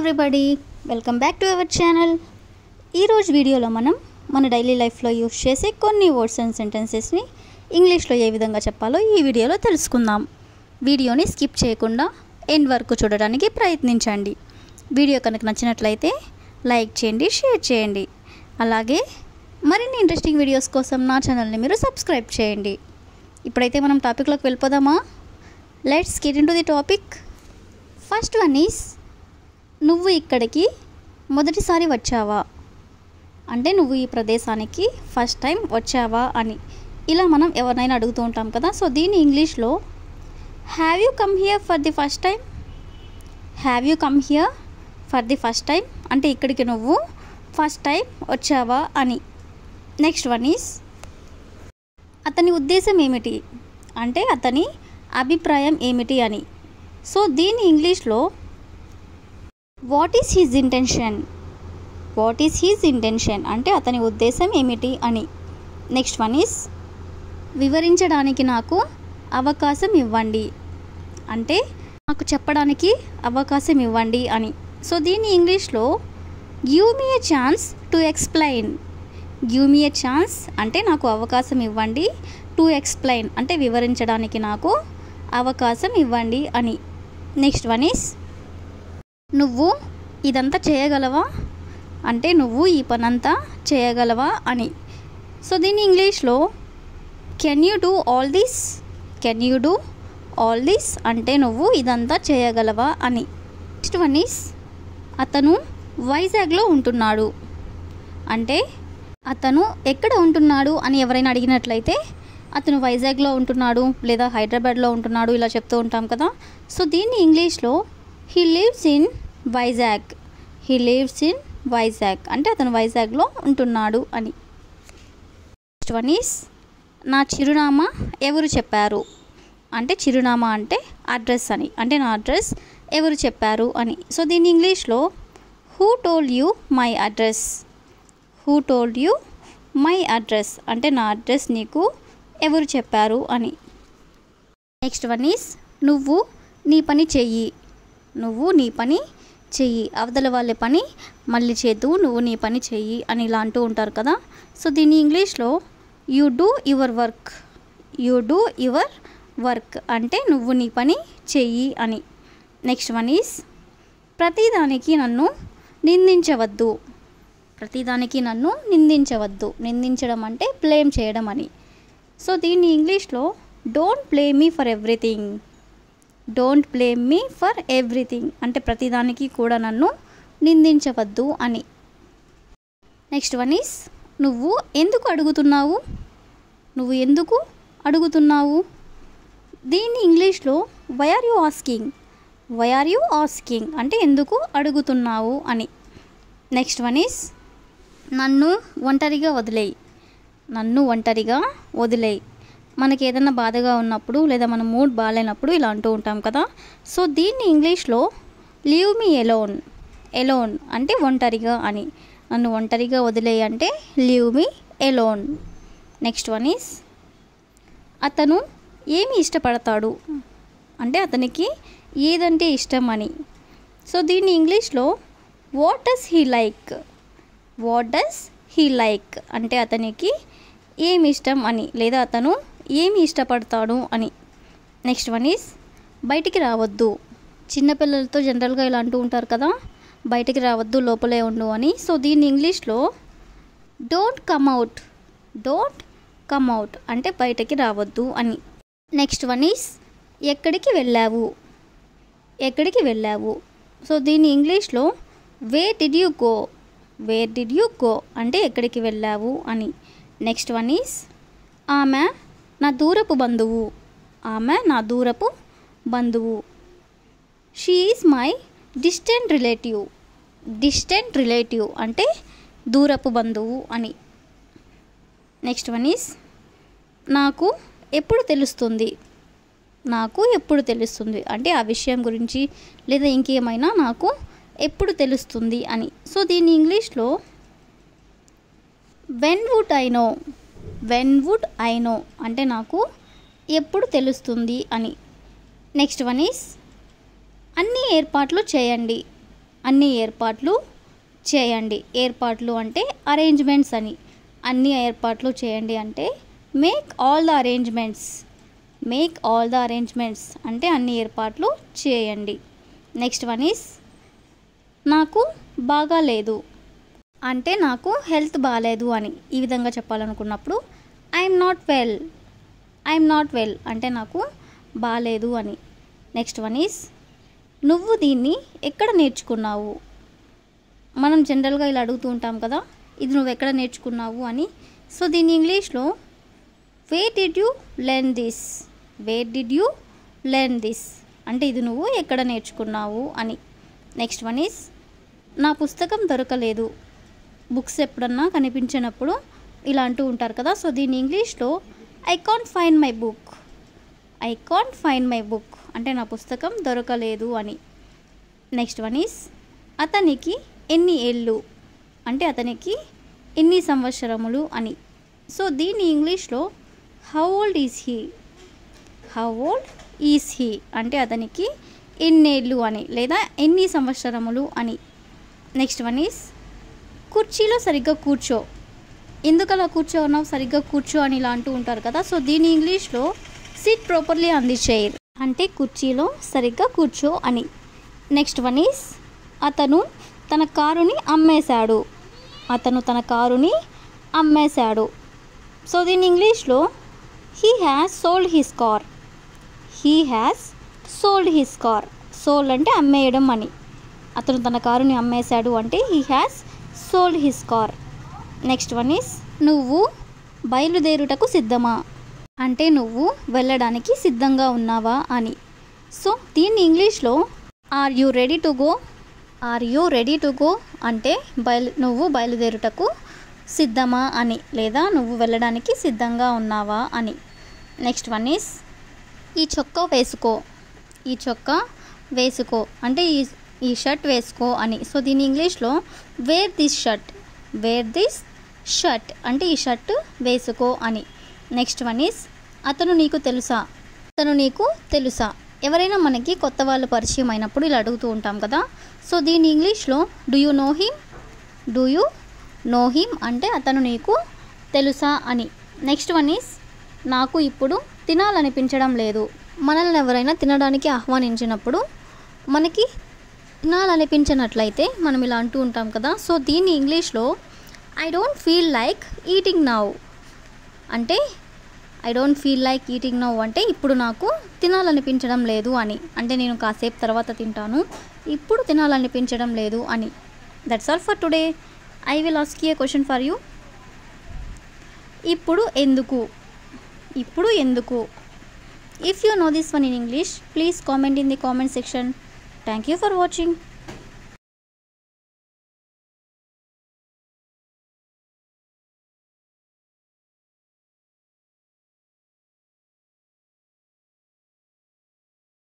everybody welcome back to our channel ఈరోజు వీడియోలో మనం మన డైలీ లైఫ్లో యూస్ చేసే కొన్ని వర్డ్స్ అండ్ సెంటెన్సెస్ని ఇంగ్లీష్లో ఏ విధంగా చెప్పాలో ఈ వీడియోలో తెలుసుకుందాం వీడియోని స్కిప్ చేయకుండా ఎండ్ వరకు చూడడానికి ప్రయత్నించండి వీడియో కనుక నచ్చినట్లయితే లైక్ చేయండి షేర్ చేయండి అలాగే మరిన్ని ఇంట్రెస్టింగ్ వీడియోస్ కోసం నా ఛానల్ని మీరు సబ్స్క్రైబ్ చేయండి ఇప్పుడైతే మనం టాపిక్లోకి వెళ్ళిపోదామా let's get in to the topic first one is నువ్వు ఇక్కడికి మొదటిసారి వచ్చావా అంటే నువ్వు ఈ ప్రదేశానికి ఫస్ట్ టైం వచ్చావా అని ఇలా మనం ఎవరినైనా అడుగుతూ ఉంటాం కదా సో దీని ఇంగ్లీష్లో have you come here for the first time have you come here for the first time అంటే ఇక్కడికి నువ్వు ఫస్ట్ టైం వచ్చావా అని నెక్స్ట్ వన్ ఈస్ అతని ఉద్దేశం ఏమిటి అంటే అతని అభిప్రాయం ఏమిటి అని సో దీని ఇంగ్లీష్లో what is his intention what is his intention అంటే అతని ఉద్దేశం ఏమిటి అని నెక్స్ట్ వన్ ఈస్ వివరించడానికి నాకు అవకాశం ఇవ్వండి అంటే నాకు చెప్పడానికి అవకాశం ఇవ్వండి అని సో దీని ఇంగ్లీష్లో give me a chance to explain give me a chance అంటే నాకు అవకాశం ఇవ్వండి టు ఎక్స్ప్లెయిన్ అంటే వివరించడానికి నాకు అవకాశం ఇవ్వండి అని నెక్స్ట్ వన్ ఈస్ నువ్వు ఇదంతా చేయగలవా అంటే నువ్వు ఈ పనంతా చేయగలవా అని సో దీని ఇంగ్లీష్లో can you do all this can you do all this అంటే నువ్వు ఇదంతా చేయగలవా అని నెక్స్ట్ వన్ ఈస్ అతను వైజాగ్లో ఉంటున్నాడు అంటే అతను ఎక్కడ ఉంటున్నాడు అని ఎవరైనా అడిగినట్లయితే అతను వైజాగ్లో ఉంటున్నాడు లేదా హైదరాబాద్లో ఉంటున్నాడు ఇలా చెప్తూ ఉంటాం కదా సో దీన్ని ఇంగ్లీష్లో he lives in Vizag he lives in Vizag అంటే అతను వైజాగ్లో ఉంటున్నాడు అని నెక్స్ట్ వన్ ఈస్ నా చిరునామా ఎవరు చెప్పారు అంటే చిరునామా అంటే అడ్రస్ అని అంటే నా అడ్రస్ ఎవరు చెప్పారు అని సో దీని ఇంగ్లీష్లో who told you my address who told you my address అంటే నా అడ్రస్ నీకు ఎవరు చెప్పారు అని నెక్స్ట్ వన్ ఈస్ నువ్వు నీ పని చెయ్యి నువ్వు నీ పని చెయ్యి అవతల వాళ్ళ పని మళ్ళీ చేద్దు నువ్వు నీ పని చెయ్యి అని ఇలా అంటూ ఉంటారు కదా సో దీని ఇంగ్లీష్లో you do your work you do your work అంటే నువ్వు నీ పని చెయ్యి అని నెక్స్ట్ వన్ ఈస్ ప్రతిదానికి నన్ను నిందించవద్దు ప్రతిదానికి నన్ను నిందించవద్దు నిందించడం అంటే బ్లేమ్ చేయడం అని సో దీన్ని ఇంగ్లీష్లో don't blame me for everything don't blame me for everything అంటే ప్రతిదానికి కూడా నన్ను నిందించవద్దు అని నెక్స్ట్ వన్ ఈస్ నువ్వు ఎందుకు అడుగుతున్నావు నువ్వు ఎందుకు అడుగుతున్నావు దీన్ని ఇంగ్లీష్లో why are you asking why are you asking అంటే ఎందుకు అడుగుతున్నావు అని నెక్స్ట్ వన్ ఈస్ నన్ను ఒంటరిగా వదిలేయి నన్ను ఒంటరిగా వదిలేయి మనకి ఏదైనా బాధగా ఉన్నప్పుడు లేదా మన మూడ్ బాగాలేనప్పుడు ఇలా అంటూ ఉంటాం కదా సో దీన్ని ఇంగ్లీష్లో లీవ్ మీ ఎలోన్ ఎలోన్ అంటే ఒంటరిగా అని నన్ను ఒంటరిగా వదిలేయి అంటే leave me alone next one is అతను ఏమి ఇష్టపడతాడు అంటే అతనికి ఏదంటే ఇష్టం అని సో దీన్ని ఇంగ్లీష్లో what does he like what does he like అంటే అతనికి ఏమి ఇష్టం అని లేదా అతను ఏమి ఇష్టపడతాడు అని నెక్స్ట్ వన్ ఈస్ బయటికి రావద్దు చిన్నపిల్లలతో జనరల్గా ఇలా అంటూ ఉంటారు కదా బయటికి రావద్దు లోపలే ఉండు అని సో దీన్ని ఇంగ్లీష్లో don't come out don't come out అంటే బయటకి రావద్దు అని నెక్స్ట్ వన్ ఈస్ ఎక్కడికి వెళ్ళావు ఎక్కడికి వెళ్ళావు సో దీన్ని ఇంగ్లీష్లో where did you go where did you go అంటే ఎక్కడికి వెళ్ళావు అని నెక్స్ట్ వన్ ఈస్ ఆమె నా దూరపు బంధువు ఆమె నా దూరపు బంధువు she is my distant relative distant relative అంటే దూరపు బంధువు అని నెక్స్ట్ వన్ ఈస్ నాకు ఎప్పుడు తెలుస్తుంది నాకు ఎప్పుడు తెలుస్తుంది అంటే ఆ విషయం గురించి లేదా ఇంకేమైనా నాకు ఎప్పుడు తెలుస్తుంది అని సో దీన్ని ఇంగ్లీష్లో when would I know when would I know అంటే నాకు ఎప్పుడు తెలుస్తుంది అని నెక్స్ట్ వన్ ఈస్ అన్ని ఏర్పాట్లు చేయండి అన్ని ఏర్పాట్లు చేయండి ఏర్పాట్లు అంటే అరేంజ్మెంట్స్ అని అన్ని ఏర్పాట్లు చేయండి అంటే make all the arrangements make all the arrangements అంటే అన్ని ఏర్పాట్లు చేయండి నెక్స్ట్ వన్ ఈస్ నాకు బాగా లేదు అంటే నాకు హెల్త్ బాగాలేదు అని ఈ విధంగా చెప్పాలనుకున్నప్పుడు I'm not well I'm not well అంటే నాకు బాగాలేదు అని నెక్స్ట్ వన్ ఈస్ నువ్వు దీన్ని ఎక్కడ నేర్చుకున్నావు మనం జనరల్గా ఇలా అడుగుతూ ఉంటాం కదా ఇది నువ్వు ఎక్కడ నేర్చుకున్నావు అని సో దీని ఇంగ్లీష్లో where did you learn this where did you learn this అంటే ఇది నువ్వు ఎక్కడ నేర్చుకున్నావు అని నెక్స్ట్ వన్ ఈస్ నా పుస్తకం దొరకలేదు బుక్స్ ఎప్పుడన్నా కనిపించినప్పుడు ఇలా అంటూ ఉంటారు కదా సో దీని ఇంగ్లీష్లో I can't find my book I can't find my book అంటే నా పుస్తకం దొరకలేదు అని నెక్స్ట్ వన్ ఈస్ అతనికి ఎన్ని ఏళ్ళు అంటే అతనికి ఎన్ని సంవత్సరములు అని సో దీని ఇంగ్లీష్లో how old is he how old is he అంటే అతనికి ఎన్నేళ్ళు అని లేదా ఎన్ని సంవత్సరములు అని నెక్స్ట్ వన్ ఈస్ కుర్చీలో సరిగ్గా కూర్చో ఎందుకు అలా కూర్చో ఉన్నావు సరిగ్గా కూర్చో అని ఇలా అంటూ ఉంటారు కదా సో దీని ఇంగ్లీష్లో sit properly on the chair అంటే కుర్చీలో సరిగ్గా కూర్చో అని నెక్స్ట్ వన్ ఈస్ అతను తన కారుని అమ్మేశాడు అతను తన కారుని అమ్మేశాడు సో దీని ఇంగ్లీష్లో he has sold his car he has sold his car sold అంటే అమ్మేయడం అని అతను తన కారుని అమ్మేశాడు అంటే he has sold his car next one is నువ్వు బయలుదేరుటకు సిద్ధమా అంటే నువ్వు వెళ్ళడానికి సిద్ధంగా ఉన్నావా అని సో దీన్ని ఇంగ్లీష్లో are you ready to go are you ready to go అంటే బయలు నువ్వు బయలుదేరుటకు సిద్ధమా అని లేదా నువ్వు వెళ్ళడానికి సిద్ధంగా ఉన్నావా అని నెక్స్ట్ వన్ ఈస్ ఈ చొక్కా వేసుకో ఈ చొక్కా వేసుకో అంటే ఈ ఈ షర్ట్ వేసుకో అని సో దీని ఇంగ్లీష్లో wear this shirt wear this shirt అంటే ఈ షర్ట్ వేసుకో అని నెక్స్ట్ వన్ ఈస్ అతను నీకు తెలుసా అతను నీకు తెలుసా ఎవరైనా మనకి కొత్త వాళ్ళు పరిచయం అయినప్పుడు ఇలా అడుగుతూ ఉంటాం కదా సో దీని ఇంగ్లీష్లో do you know him do you know him అంటే అతను నీకు తెలుసా అని నెక్స్ట్ వన్ ఈస్ నాకు ఇప్పుడు తినాలనిపించడం లేదు మనల్ని ఎవరైనా తినడానికి ఆహ్వానించినప్పుడు మనకి తినాలనిపించినట్లయితే మనం ఇలా అంటూ ఉంటాం కదా సో దీన్ని ఇంగ్లీష్లో I don't feel like eating now అంటే I don't feel like eating now అంటే ఇప్పుడు నాకు తినాలనిపించడం లేదు అని అంటే నేను కాసేపు తర్వాత తింటాను ఇప్పుడు తినాలనిపించడం లేదు అని that's all for today I will ask a question for you ఇప్పుడు ఎందుకు ఇప్పుడు ఎందుకు if you know this one in English please comment in the comment section thank you for watching